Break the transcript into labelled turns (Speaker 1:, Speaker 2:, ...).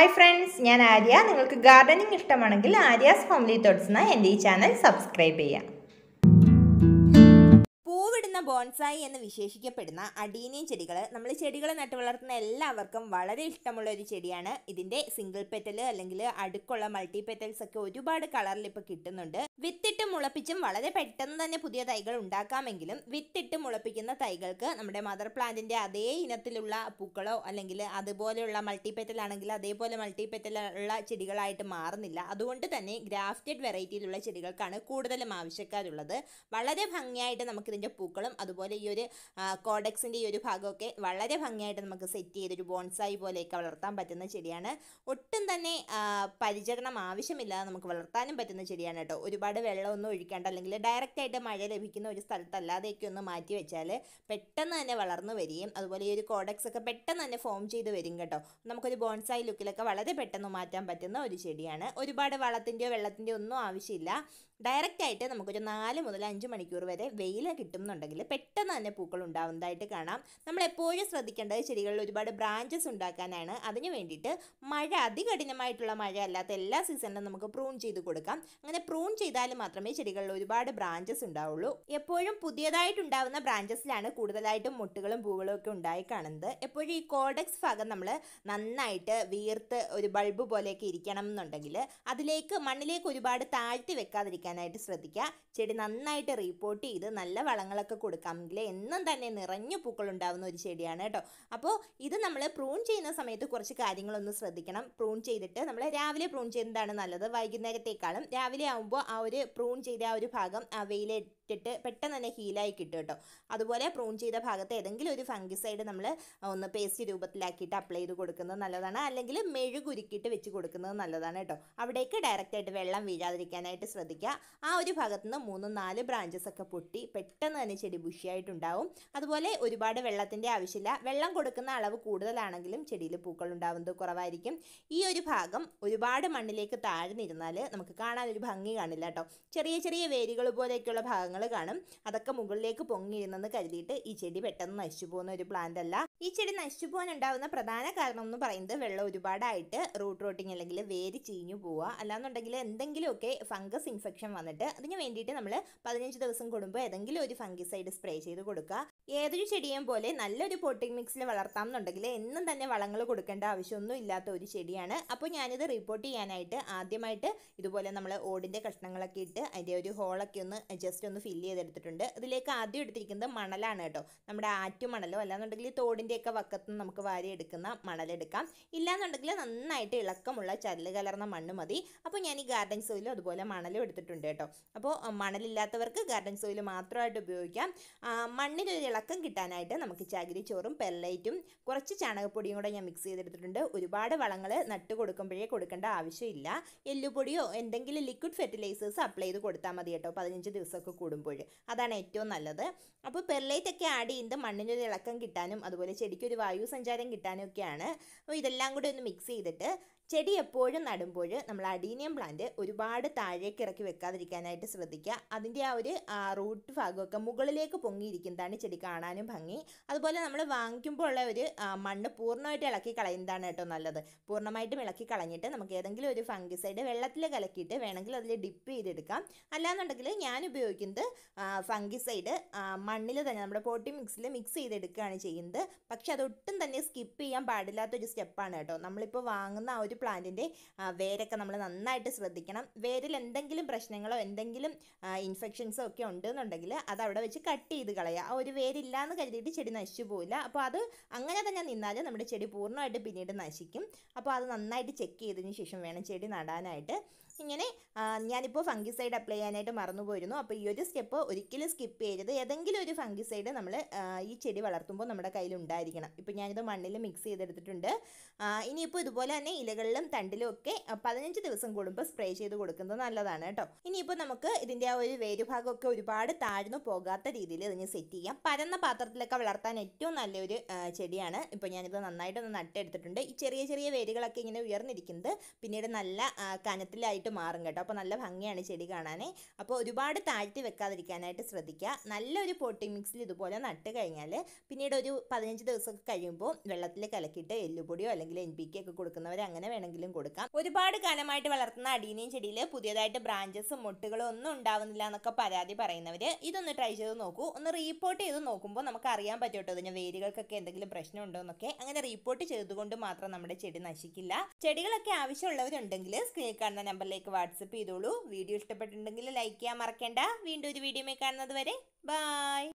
Speaker 1: hi friends ഞാൻ ആര്യ നിങ്ങൾക്ക് gardening ഇഷ്ടമാണെങ്കിൽ ആര്യാസ് ഫാമിലി തോട്ട്സ് എന്ന എൻ്റെ ഈ ചാനൽ സബ്സ്ക്രൈബ് ചെയ്യാം
Speaker 2: പൂവിടുന്ന ബോൺസായി എന്ന് വിശേഷിക്കപ്പെടുന്ന അടീനിയം ചെടികൾ നമ്മൾ ചെടികൾ നട്ടു വളർത്തുന്ന എല്ലാവർക്കും വളരെ ഇഷ്ടമുള്ള ഒരു ചെടിയാണ് ഇതിന്റെ സിംഗിൾ പെറ്റൽ അല്ലെങ്കിൽ അടുക്കുള്ള മൾട്ടി പെറ്റൽസ് ഒക്കെ ഒരുപാട് കളറിൽ ഇപ്പോൾ കിട്ടുന്നുണ്ട് വിത്തിട്ട് മുളപ്പിച്ചും വളരെ പെട്ടെന്ന് തന്നെ പുതിയ തൈകൾ ഉണ്ടാക്കാമെങ്കിലും വിത്തിട്ട് മുളപ്പിക്കുന്ന തൈകൾക്ക് നമ്മുടെ മദർ പ്ലാന്റിന്റെ അതേ ഇനത്തിലുള്ള പൂക്കളോ അല്ലെങ്കിൽ അതുപോലെയുള്ള മൾട്ടി പെറ്റൽ ആണെങ്കിൽ അതേപോലെ മൾട്ടി പെറ്റൽ ഉള്ള ചെടികളായിട്ട് മാറുന്നില്ല അതുകൊണ്ട് തന്നെ ഗ്രാഫ്റ്റഡ് വെറൈറ്റിയിലുള്ള ചെടികൾക്കാണ് കൂടുതലും ആവശ്യക്കാരുള്ളത് വളരെ ഭംഗിയായിട്ട് നമുക്ക് ഇതിൻ്റെ പൂക്കളും അതുപോലെ ഈ ഒരു കോഡക്സിൻ്റെ ഈ ഒരു ഭാഗമൊക്കെ വളരെ ഭംഗിയായിട്ട് നമുക്ക് സെറ്റ് ചെയ്തൊരു ബോൺസായി പോലെയൊക്കെ വളർത്താൻ പറ്റുന്ന ചെടിയാണ് ഒട്ടും തന്നെ ആ, പരിചരണം ആവശ്യമില്ലാതെ നമുക്ക് വളർത്താനും പറ്റുന്ന ചെടിയാണ് കേട്ടോ ഒരുപാട് വെള്ളമൊന്നും ഒഴിക്കാണ്ട് അല്ലെങ്കിൽ ഡയറക്റ്റ് ആയിട്ട് മഴ ലഭിക്കുന്ന ഒരു സ്ഥലത്തല്ലാതെയൊക്കെ ഒന്ന് മാറ്റി വെച്ചാൽ പെട്ടെന്ന് തന്നെ വളർന്നു വരികയും അതുപോലെ ഈ ഒരു കോഡക്സ് ഒക്കെ പെട്ടെന്ന് തന്നെ ഫോം ചെയ്ത് വരും കേട്ടോ നമുക്കൊരു ബോൺസായി ലുക്കിലൊക്കെ വളരെ പെട്ടെന്ന് മാറ്റാൻ പറ്റുന്ന ഒരു ചെടിയാണ് ഒരുപാട് വളത്തിൻ്റെയോ വെള്ളത്തിൻ്റെയോ ഒന്നും ആവശ്യമില്ല ഡയറക്റ്റ് ആയിട്ട് നമുക്കൊരു നാല് മുതൽ അഞ്ച് മണിക്കൂർ വരെ വെയിൽ കിട്ടുന്നുണ്ടെങ്കിൽ പെട്ടെന്ന് തന്നെ പൂക്കൾ ഉണ്ടാവുന്നതായിട്ട് കാണാം നമ്മൾ എപ്പോഴും ശ്രദ്ധിക്കേണ്ടത് ചെടികളിൽ ഒരുപാട് ബ്രാഞ്ചസ് ഉണ്ടാക്കാനാണ് അതിന് വേണ്ടിയിട്ട് മഴ അതികഠിനമായിട്ടുള്ള മഴ അല്ലാത്ത എല്ലാ സീസണിലും നമുക്ക് പ്രൂൺ ചെയ്ത് കൊടുക്കാം അങ്ങനെ പ്രൂൺ ചെയ്താൽ മാത്രമേ ചെടികളിൽ ഒരുപാട് ബ്രാഞ്ചസ് ഉണ്ടാവുള്ളൂ എപ്പോഴും പുതിയതായിട്ടുണ്ടാവുന്ന ബ്രാഞ്ചസിലാണ് കൂടുതലായിട്ടും മുട്ടുകളും പൂവുകളും ഒക്കെ ഉണ്ടായി കാണുന്നത് എപ്പോഴും ഈ കോഡക്സ് ഭാഗം നമ്മൾ നന്നായിട്ട് വീർത്ത് ഒരു ബൾബ് പോലെയൊക്കെ ഇരിക്കണം എന്നുണ്ടെങ്കിൽ അതിലേക്ക് മണ്ണിലേക്ക് ഒരുപാട് താഴ്ത്തി വെക്കാതിരിക്കാനായിട്ട് ശ്രദ്ധിക്കുക ചെടി നന്നായിട്ട് റീപ്പോർട്ട് ചെയ്ത് നല്ല വളങ്ങളൊക്കെ കൊടുക്കാമെങ്കിൽ എന്നും തന്നെ നിറഞ്ഞു പൂക്കൾ ഉണ്ടാവുന്ന ഒരു ചെടിയാണ് കേട്ടോ അപ്പോൾ ഇത് നമ്മൾ പ്രൂൺ ചെയ്യുന്ന സമയത്ത് കുറച്ച് കാര്യങ്ങളൊന്ന് ശ്രദ്ധിക്കണം പ്രൂൺ ചെയ്തിട്ട് നമ്മൾ രാവിലെ പ്രൂൺ ചെയ്യുന്നതാണ് നല്ലത് വൈകുന്നേരത്തേക്കാളും രാവിലെ ആകുമ്പോൾ ആ ഒരു പ്രൂൺ ചെയ്ത ആ ഒരു ഭാഗം ആ വെയിലിട്ടിട്ട് പെട്ടെന്ന് തന്നെ ഹീലായി കിട്ടും കേട്ടോ അതുപോലെ പ്രൂൺ ചെയ്ത ഭാഗത്ത് ഏതെങ്കിലും ഒരു ഫംഗിസൈഡ് നമ്മൾ ഒന്ന് പേസ്റ്റ് രൂപത്തിലാക്കിയിട്ട് അപ്ലൈ ചെയ്ത് കൊടുക്കുന്നത് നല്ലതാണ് അല്ലെങ്കിൽ മെഴുകുരുക്കിയിട്ട് വെച്ച് കൊടുക്കുന്നത് നല്ലതാണ് കേട്ടോ അവിടേക്ക് ഡയറക്റ്റ് ആയിട്ട് വെള്ളം വീഴാതിരിക്കാനായിട്ട് ശ്രദ്ധിക്കുക ആ ഒരു ഭാഗത്ത് നിന്ന് മൂന്നും നാല് ബ്രാഞ്ചസ് ഒക്കെ പൊട്ടി പെട്ടെന്ന് തന്നെ ചെടി ബുഷിയായിട്ടുണ്ടാവും അതുപോലെ ഒരുപാട് വെള്ളത്തിൻ്റെ ആവശ്യമില്ല വെള്ളം കൊടുക്കുന്ന അളവ് കൂടുതലാണെങ്കിലും ചെടിയിൽ പൂക്കൾ ഉണ്ടാവുന്നത് കുറവായിരിക്കും ഈ ഒരു ഭാഗം ഒരുപാട് മണ്ണിലേക്ക് താഴ്ന്നിരുന്നാൽ നമുക്ക് കാണാൻ ഒരു ഭംഗി കാണില്ല കേട്ടോ ചെറിയ ചെറിയ വേരുകൾ പോലെയൊക്കെയുള്ള ഭാഗങ്ങൾ കാണും അതൊക്കെ മുകളിലേക്ക് പൊങ്ങിയിരുന്നെന്ന് കരുതിയിട്ട് ഈ ചെടി പെട്ടെന്ന് നശിച്ചു പോകുന്ന ഒരു പ്ലാന്റ് അല്ല ഈ ചെടി നശിച്ചു പോകാൻ ഉണ്ടാകുന്ന പ്രധാന കാരണം എന്ന് പറയുന്നത് വെള്ളം ഒരുപാടായിട്ട് റൂട്ട് റോട്ടിങ് അല്ലെങ്കിൽ വേര് ചീഞ്ഞു പോവുക അല്ലാന്നുണ്ടെങ്കിൽ എന്തെങ്കിലുമൊക്കെ ഫംഗസ് ഇൻഫെക്ഷൻ വന്നിട്ട് അതിന് വേണ്ടിയിട്ട് നമ്മൾ പതിനഞ്ച് ദിവസം കൂടുമ്പോൾ ഏതെങ്കിലും ഒരു ഫംഗിസൈഡ് സ്പ്രേ ചെയ്ത് കൊടുക്കുക ഏതൊരു ചെടിയും പോലെ നല്ലൊരു പോട്ടിംഗ് മിക്സിൽ വളർത്താം എന്നുണ്ടെങ്കിൽ എന്നും തന്നെ വളങ്ങൾ കൊടുക്കേണ്ട ആവശ്യമൊന്നും ഇല്ലാത്ത ഒരു ചെടിയാണ് അപ്പോൾ ഞാനിത് റിപ്പോർട്ട് ചെയ്യാനായിട്ട് ആദ്യമായിട്ട് ഇതുപോലെ നമ്മൾ ഓടിൻ്റെ കഷ്ണങ്ങളൊക്കെ ഇട്ട് അതിൻ്റെ ഒരു ഹോളൊക്കെ ഒന്ന് ജസ്റ്റ് ഒന്ന് ഫില്ല് ചെയ്തെടുത്തിട്ടുണ്ട് ഇതിലേക്ക് ആദ്യം എടുത്തിരിക്കുന്നത് മണലാണ് കേട്ടോ നമ്മുടെ ആറ്റുമണലോ അല്ലാന്നുണ്ടെങ്കിൽ തോടിൻ്റെയൊക്കെ വക്കത്ത് നിന്ന് നമുക്ക് വാരി എടുക്കുന്ന മണലെടുക്കാം ഇല്ലാന്നുണ്ടെങ്കിൽ നന്നായിട്ട് ഇളക്കമുള്ള ചരല് കലർന്ന മണ്ണ് മതി അപ്പോൾ ഞാൻ ഈ ഗാർഡൻ സോയിലും അതുപോലെ മണലും എടുത്തിട്ടുണ്ട് കേട്ടോ അപ്പോൾ ആ, മണലില്ലാത്തവർക്ക് ഗാർഡൻ സോയിൽ മാത്രമായിട്ട് ഉപയോഗിക്കാം ആ, മണ്ണിനൊരു ഇളക്കം കിട്ടാനായിട്ട് നമുക്ക് ചകിരിച്ചോറും പെല്ലൈറ്റും കുറച്ച് ചാണകപ്പൊടിയും കൂടെ ഞാൻ മിക്സ് ചെയ്തെടുത്തിട്ടുണ്ട് ഒരുപാട് വളങ്ങൾ നട്ട് കൊടുക്കുമ്പോഴേ കൊടുക്കേണ്ട ആവശ്യമില്ല എല്ലുപൊടിയോ എന്തെങ്കിലും ലിക്വിഡ് ഫെർട്ടിലൈസേഴ്സ് അപ്ലൈ ചെയ്ത് കൊടുത്താൽ മതി കേട്ടോ പതിനഞ്ച് ദിവസമൊക്കെ കൂടുമ്പോൾ അതാണ് ഏറ്റവും നല്ലത് അപ്പോൾ പെർലൈറ്റ് ഒക്കെ ആഡ് ചെയ്യുന്നത് മണ്ണിനൊരു ഇളക്കം കിട്ടാനും അതുപോലെ ചെടിക്ക് ഒരു വായു സഞ്ചാരം കിട്ടാനും ഒക്കെയാണ് അപ്പോൾ ഇതെല്ലാം കൂടി ഒന്ന് മിക്സ് ചെയ്തിട്ട് ചെടി എപ്പോഴും നടുമ്പോൾ നമ്മൾ അഡീനിയം പ്ലാന്റ് ഒരുപാട് താഴേക്ക് ഇറക്കി വെക്കാതിരിക്കാനായിട്ട് ശ്രദ്ധിക്കുക അതിൻ്റെ ആ ഒരു റൂട്ട് ഭാഗമൊക്കെ മുകളിലേക്ക് പൊങ്ങിയിരിക്കുന്നതാണ് ചെടി കാണാനും ഭംഗി അതുപോലെ നമ്മൾ വാങ്ങിക്കുമ്പോൾ ഉള്ള ഒരു ആ, മണ്ണ് പൂർണ്ണമായിട്ട് ഇളക്കി കളയുന്നതാണ് കേട്ടോ നല്ലത് പൂർണ്ണമായിട്ടും ഇളക്കി കളഞ്ഞിട്ട് നമുക്ക് ഏതെങ്കിലും ഒരു ഫംഗിസൈഡ് വെള്ളത്തിൽ കലക്കിയിട്ട് വേണമെങ്കിൽ അതിൽ ഡിപ്പ് ചെയ്തെടുക്കാം അല്ലാന്നുണ്ടെങ്കിൽ ഞാൻ ഉപയോഗിക്കുന്നത് ഫംഗിസൈഡ് മണ്ണിൽ തന്നെ നമ്മുടെ പോട്ടി മിക്സിൽ മിക്സ് ചെയ്തെടുക്കുകയാണ് ചെയ്യുന്നത് പക്ഷെ അതൊട്ടും തന്നെ സ്കിപ്പ് ചെയ്യാൻ പാടില്ലാത്തൊരു സ്റ്റെപ്പാണ് കേട്ടോ നമ്മളിപ്പോൾ വാങ്ങുന്ന ആ ഒരു പ്ലാന്റിൻ്റെ വേരൊക്കെ നമ്മൾ നന്നായിട്ട് ശ്രദ്ധിക്കണം വേരിൽ എന്തെങ്കിലും പ്രശ്നങ്ങളോ എന്തെങ്കിലും ഇൻഫെക്ഷൻസോ ഒക്കെ ഉണ്ടെന്നുണ്ടെങ്കിൽ അത് അവിടെ വെച്ച് കട്ട് ചെയ്ത് കളയുക ആ ഒരു വേരില്ലാന്ന് കരുതിയിട്ട് ചെടി നശിച്ചു പോവില്ല അപ്പോൾ അത് അങ്ങനെ തന്നെ നിന്നാൽ നമ്മുടെ ചെടി പൂർണ്ണമായിട്ട് പിന്നീട് നശിക്കും അപ്പോൾ അത് നന്നായിട്ട് ചെക്ക് ചെയ്തതിന് ശേഷം വേണം ചെടി നടാനായിട്ട് ഇങ്ങനെ ആ, ഞാനിപ്പോൾ ഫംഗിസൈഡ് അപ്ലൈ ചെയ്യാനായിട്ട് മറന്നുപോയിരുന്നു അപ്പോൾ ഈ ഒരു സ്റ്റെപ്പ് ഒരിക്കലും സ്കിപ്പ് ചെയ്യരുത് ഏതെങ്കിലും ഒരു ഫംഗിസൈഡ് നമ്മൾ ഈ ചെടി വളർത്തുമ്പോൾ നമ്മുടെ കയ്യിൽ ഉണ്ടായിരിക്കണം ഇപ്പോൾ ഞാനിത് മണ്ണിൽ മിക്സ് ചെയ്തെടുത്തിട്ടുണ്ട് ആ, ഇനിയിപ്പോൾ ഇതുപോലെ തന്നെ ഇലകളിലും തണ്ടിലും ഒക്കെ ആ, പതിനഞ്ച് ദിവസം കൂടുമ്പോൾ സ്പ്രേ ചെയ്ത് കൊടുക്കുന്നത് നല്ലതാണ് കേട്ടോ ഇനിയിപ്പോൾ നമുക്ക് ഇതിൻ്റെ ആ ഒരു വേരുഭാഗമൊക്കെ ഒരുപാട് താഴ്ന്നു പോകാത്ത രീതിയിൽ ഇതിന് സെറ്റ് ചെയ്യാം പരന്ന പാത്രത്തിലൊക്കെ വളർത്താൻ ഏറ്റവും നല്ലൊരു ആ, ചെടിയാണ് ഇപ്പോൾ ഞാനിത് നന്നായിട്ടൊന്ന് നട്ടെടുത്തിട്ടുണ്ട് ഈ ചെറിയ ചെറിയ വേരുകളൊക്കെ ഇങ്ങനെ ഉയർന്നിരിക്കുന്നത് പിന്നീട് നല്ല ആ, കനത്തിലായിട്ട് ചെടിയായിട്ട് മാറും കേട്ടോ അപ്പോൾ നല്ല ഭംഗിയാണ് ചെടി കാണാനേ അപ്പോൾ ഒരുപാട് താഴ്ത്തി വെക്കാതിരിക്കാനായിട്ട് ശ്രദ്ധിക്കുക നല്ലൊരു പോട്ടി മിക്സിൽ ഇതുപോലെ നട്ട് കഴിഞ്ഞാൽ പിന്നീട് ഒരു പതിനഞ്ച് ദിവസമൊക്കെ കഴിയുമ്പോൾ വെള്ളത്തിൽ കലക്കിയിട്ട് എല്ലുപൊടിയോ അല്ലെങ്കിൽ എൻ പി കെ ഒക്കെ കൊടുക്കുന്നവർ അങ്ങനെ വേണമെങ്കിലും കൊടുക്കാം ഒരുപാട് കാലമായിട്ട് വളർത്തുന്ന അടീനിയം ചെടിയിൽ പുതിയതായിട്ട് ബ്രാഞ്ചസും മുട്ടുകളും ഒന്നും ഉണ്ടാവുന്നില്ല എന്നൊക്കെ പരാതി പറയുന്നവർ ഇതൊന്ന് ട്രൈ ചെയ്ത് നോക്കൂ ഒന്ന് റീപ്പോർട്ട് ചെയ്ത് നോക്കുമ്പോൾ നമുക്ക് അറിയാൻ പറ്റും കേട്ടോ ഇതിന് വേരുകൾക്കൊക്കെ എന്തെങ്കിലും പ്രശ്നമുണ്ടോ എന്നൊക്കെ അങ്ങനെ റീപ്പോർട്ട് ചെയ്തുകൊണ്ട് മാത്രം നമ്മുടെ ചെടി നശിക്കില്ല ചെടികളൊക്കെ ആവശ്യമുള്ളവരുണ്ടെങ്കിൽ സ്ക്രീനിൽ കാണുന്ന നമ്പറിലേക്ക് വാട്സപ്പ് ചെയ്തോളൂ വീഡിയോ ഇഷ്ടപ്പെട്ടിട്ടുണ്ടെങ്കിൽ ലൈക്ക് ചെയ്യാൻ മറക്കേണ്ട വീണ്ടും ഒരു വീഡിയോ കാണുന്നത് വരെ ബൈ